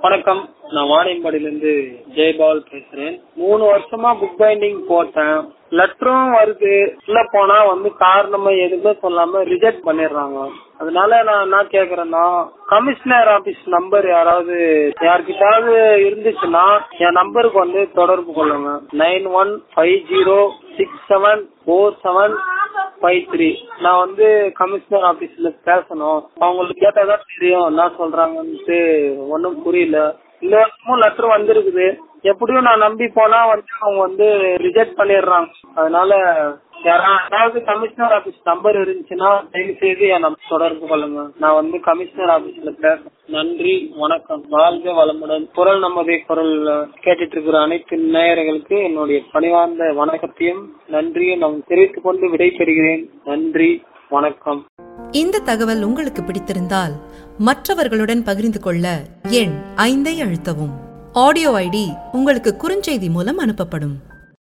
வணக்கம் நான் வாணியம்பாடியிலிருந்து ஜெயபால் பேசுறேன் மூணு வருஷமா புக் பைண்டிங் போட்டேன் லெட்டரும் வருது உள்ள போனா வந்து காரணமா எதுவுமே சொல்லாம ரிஜெக்ட் பண்ணிடுறாங்க அதனால நான் என்ன கேக்குறேன்னா கமிஷனர் ஆபீஸ் நம்பர் யாராவது யார்கிட்டயாவது இருந்துச்சுன்னா என் நம்பருக்கு வந்து தொடர்பு கொள்ளுங்க nine one five zero six seven four seven five three நான் வந்து கமிஷனர் ஆபீஸ்ல பேசணும் அவங்களுக்கு கேட்டாதான் தெரியும் என்ன சொல்றாங்கன்ட்டு ஒன்றும் புரியல இந்த வருஷமும் லெட்டர் வந்திருக்குது எப்படியும் நான் நம்பி போனா வந்து அவங்க வந்து ரிஜெக்ட் பண்ணிடுறாங்க அதனால யாராவது கமிஷனர் ஆபீஸ் நம்பர் இருந்துச்சுன்னா தயவு செய்து என் நம்பர் தொடர்பு கொள்ளுங்க நான் வந்து கமிஷனர் ஆபீஸ்ல பேசுறேன் நன்றி வணக்கம் வாழ்க வளமுடன் குரல் நமதே குரல் கேட்டுட்டு இருக்கிற அனைத்து நேயர்களுக்கு என்னுடைய பணிவார்ந்த வணக்கத்தையும் நன்றியும் நான் தெரிவித்துக் கொண்டு விடைபெறுகிறேன் நன்றி வணக்கம் இந்த தகவல் உங்களுக்கு பிடித்திருந்தால் மற்றவர்களுடன் பகிர்ந்து கொள்ள எண் ஐந்தை அழுத்தவும் ஆடியோ ஐடி உங்களுக்கு குறுஞ்செய்தி மூலம் அனுப்பப்படும்